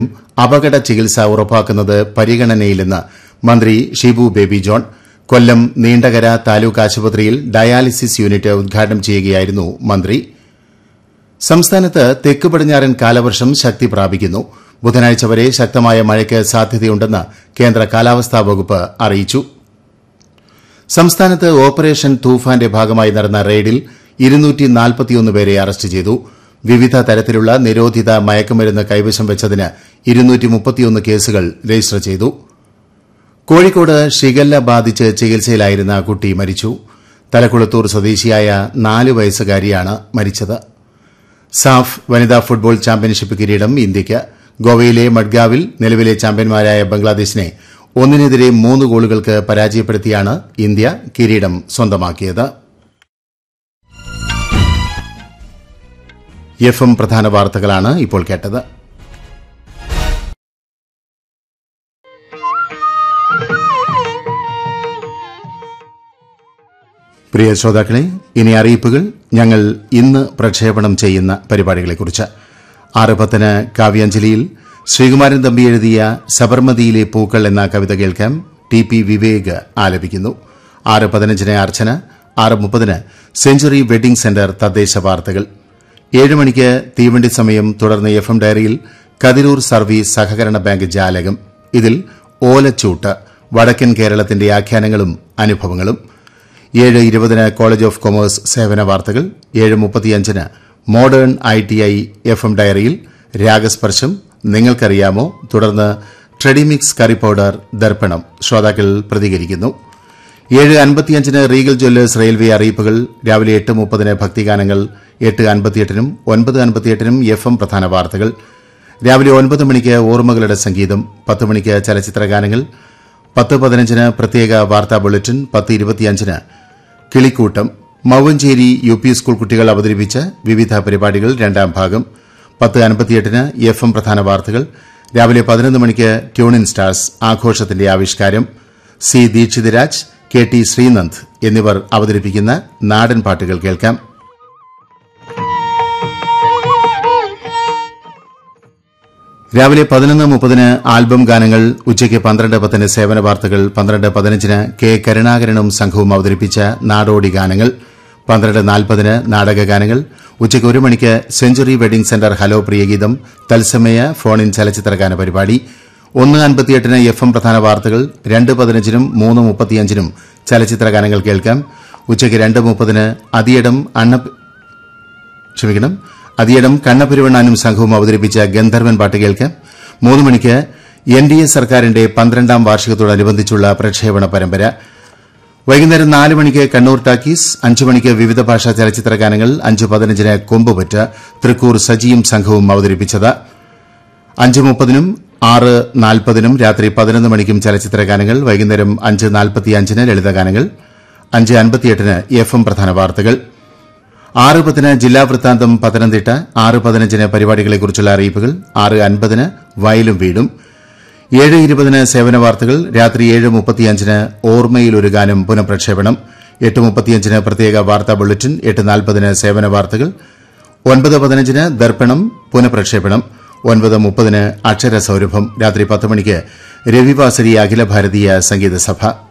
അപകട ചികിത്സ ഉറപ്പാക്കുന്നത് പരിഗണനയിലെന്ന് മന്ത്രി ഷിബു ബേബി ജോൺ കൊല്ലം നീണ്ടകര താലൂക്ക് ആശുപത്രിയിൽ ഡയാലിസിസ് യൂണിറ്റ് ഉദ്ഘാടനം ചെയ്യുകയായിരുന്നു മന്ത്രി സംസ്ഥാനത്ത് തെക്ക് പടിഞ്ഞാറൻ കാലവർഷം ശക്തി പ്രാപിക്കുന്നു ബുധനാഴ്ച വരെ ശക്തമായ മഴയ്ക്ക് സാധ്യതയുണ്ടെന്ന് കേന്ദ്ര കാലാവസ്ഥാ വകുപ്പ് അറിയിച്ചു സംസ്ഥാനത്ത് ഓപ്പറേഷൻ തൂഫാന്റെ ഭാഗമായി നടന്ന റെയ്ഡിൽ പേരെ അറസ്റ്റ് ചെയ്തു വിവിധ തരത്തിലുള്ള നിരോധിത മയക്കുമരുന്ന് കൈവശം വെച്ചതിന് കേസുകൾ രജിസ്റ്റർ ചെയ്തു കോഴിക്കോട് ഷിഗല്ല ബാധിച്ച് ചികിത്സയിലായിരുന്ന കുട്ടി മരിച്ചു തലക്കുളത്തൂർ സ്വദേശിയായ നാല് വയസ്സുകാരിയാണ് മരിച്ചത് സാഫ് വനിതാ ഫുട്ബോൾ ചാമ്പ്യൻഷിപ്പ് കിരീടം ഇന്ത്യയ്ക്ക് ഗോവയിലെ മഡ്ഗാവിൽ നിലവിലെ ചാമ്പ്യന്മാരായ ബംഗ്ലാദേശിനെ ഒന്നിനെതിരെ മൂന്ന് ഗോളുകൾക്ക് പരാജയപ്പെടുത്തിയാണ് ഇന്ത്യ കിരീടം സ്വന്തമാക്കിയത് എഫ് എം പ്രധാന വാർത്തകളാണ് ഇപ്പോൾ കേട്ടത് പ്രിയ ശ്രോതാക്കളെ ഇനി അറിയിപ്പുകൾ ഞങ്ങൾ ഇന്ന് പ്രക്ഷേപണം ചെയ്യുന്ന പരിപാടികളെക്കുറിച്ച് ആറ് പത്തിന് കാവ്യാഞ്ജലിയിൽ ശ്രീകുമാരൻ തമ്പി എഴുതിയ സബർമതിയിലെ പൂക്കൾ എന്ന കവിത കേൾക്കാം ടി പി വിവേക് ആലപിക്കുന്നു ആറ് പതിനഞ്ചിന് അർച്ചന ആറ് മുപ്പതിന് സെഞ്ചുറി വെഡിംഗ് സെന്റർ തദ്ദേശ വാർത്തകൾ ഏഴ് മണിക്ക് തീവണ്ടി സമയം തുടർന്ന് എഫ് എം ഡയറിയിൽ കതിരൂർ സർവീസ് സഹകരണ ബാങ്ക് ജാലകം ഇതിൽ ഓലച്ചൂട്ട് വടക്കൻ കേരളത്തിന്റെ ആഖ്യാനങ്ങളും അനുഭവങ്ങളും ഏഴ് ഇരുപതിന് കോളേജ് ഓഫ് കൊമേഴ്സ് സേവന വാർത്തകൾ ഏഴ് മുപ്പത്തിയഞ്ചിന് modern I T I F M ഡയറിയിൽ രാഗസ്പർശം നിങ്ങൾക്കറിയാമോ തുടർന്ന് ട്രെഡിമിക്സ് കറി പൌഡർ ദർപ്പണം ശ്രോതാക്കൾ പ്രതികരിക്കുന്നു ഏഴ് അൻപത്തിയഞ്ചിന് റീഗൽ ജ്വല്ലേഴ്സ് റെയിൽവേ അറിയിപ്പുകൾ രാവിലെ എട്ട് മുപ്പതിന് ഭക്തിഗാനങ്ങൾ എട്ട് അൻപത്തിയെട്ടിനും ഒൻപത് അൻപത്തിയെട്ടിനും എഫ് എം പ്രധാന വാർത്തകൾ രാവിലെ ഒൻപത് മണിക്ക് ഓർമ്മകളുടെ സംഗീതം പത്ത് മണിക്ക് ചലച്ചിത്ര ഗാനങ്ങൾ പത്ത് പതിനഞ്ചിന് പ്രത്യേക വാർത്താ ബുള്ളറ്റിൻ പത്ത് ഇരുപത്തിയഞ്ചിന് കിളിക്കൂട്ടം മൗവഞ്ചേരി യു പി സ്കൂൾ കുട്ടികൾ അവതരിപ്പിച്ച വിവിധ പരിപാടികൾ രണ്ടാം ഭാഗം പത്ത് അൻപത്തിയെട്ടിന് എഫ് എം പ്രധാന വാർത്തകൾ രാവിലെ പതിനൊന്ന് മണിക്ക് ട്യൂണിൻ സ്റ്റാർസ് ആഘോഷത്തിന്റെ ആവിഷ്കാരം C Deekshitharaj K T Sreenand എന്നിവർ അവതരിപ്പിക്കുന്ന നാടൻ പാട്ടുകൾ കേൾക്കാം രാവിലെ പതിനൊന്ന് മുപ്പതിന് ആൽബം ഗാനങ്ങൾ ഉച്ചയ്ക്ക് പന്ത്രണ്ട് പത്തിന് സേവന വാർത്തകൾ പന്ത്രണ്ട് പതിനഞ്ചിന് കെ കരുണാകരനും സംഘവും അവതരിപ്പിച്ച നാടോടി ഗാനങ്ങൾ പന്ത്രണ്ട് നാൽപ്പതിന് നാടകഗാനങ്ങൾ ഉച്ചയ്ക്ക് ഒരു മണിക്ക് സെഞ്ചുറി വെഡിംഗ് സെന്റർ ഹലോ പ്രിയഗീതം തത്സമയ ഫോൺ ഇൻ ചലച്ചിത്ര ഗാന പരിപാടി ഒന്ന് അൻപത്തിയെട്ടിന് എഫ് എം പ്രധാന വാർത്തകൾ രണ്ട് പതിനഞ്ചിനും മൂന്ന് മുപ്പത്തിയഞ്ചിനും ചലച്ചിത്ര ഗാനങ്ങൾ കേൾക്കാം ഉച്ചയ്ക്ക് രണ്ട് മുപ്പതിന് അതിയടം അണ്ണ ക്ഷമിക്കണം അതിയടം കണ്ണപെരുവണ്ണാനും സംഘവും അവതരിപ്പിച്ച ഗന്ധർവൻ പാട്ട് കേൾക്കാം മൂന്ന് മണിക്ക് എൻ ഡി എ സർക്കാരിന്റെ പന്ത്രണ്ടാം വാർഷികത്തോടനുബന്ധിച്ചുള്ള പ്രക്ഷേപണ പരമ്പര വൈകുന്നേരം നാല് മണിക്ക് കണ്ണൂർ ടാക്കീസ് അഞ്ചു മണിക്ക് വിവിധ ഭാഷാ ചലച്ചിത്ര ഗാനങ്ങൾ അഞ്ച് പതിനഞ്ചിന് കൊമ്പുപറ്റ് തൃക്കൂർ സജിയും സംഘവും അവതരിപ്പിച്ചത് അഞ്ച് മുപ്പതിനും ആറ് നാൽപ്പതിനും രാത്രി പതിനൊന്ന് മണിക്കും ചലച്ചിത്ര ഗാനങ്ങൾ വൈകുന്നേരം അഞ്ച് നാൽപ്പത്തിയഞ്ചിന് ലളിതഗാനങ്ങൾ അഞ്ച് അൻപത്തിയെട്ടിന് എഫ് എം പ്രധാന വാർത്തകൾ ആറ് പത്തിന് ജില്ലാ വൃത്താന്തം പത്തനംതിട്ട ആറ് പതിനഞ്ചിന് പരിപാടികളെക്കുറിച്ചുള്ള അറിയിപ്പുകൾ ആറ് അൻപതിന് വയലും വീടും ഏഴ് ഇരുപതിന് സേവന വാർത്തകൾ രാത്രി ഏഴ് മുപ്പത്തിയഞ്ചിന് ഓർമ്മയിൽ ഒരു ഗാനം പുനഃപ്രക്ഷേപണം എട്ട് മുപ്പത്തിയഞ്ചിന് പ്രത്യേക വാർത്താ ബുള്ളറ്റിൻ എട്ട് നാൽപ്പതിന് സേവന വാർത്തകൾ ഒൻപത് പതിനഞ്ചിന് ദർപ്പണം പുനഃപ്രക്ഷേപണം ഒൻപത് മുപ്പതിന് അക്ഷര സൌരഭം രാത്രി പത്ത് മണിക്ക് രവിവാസരി അഖില ഭാരതീയ സംഗീത സഭ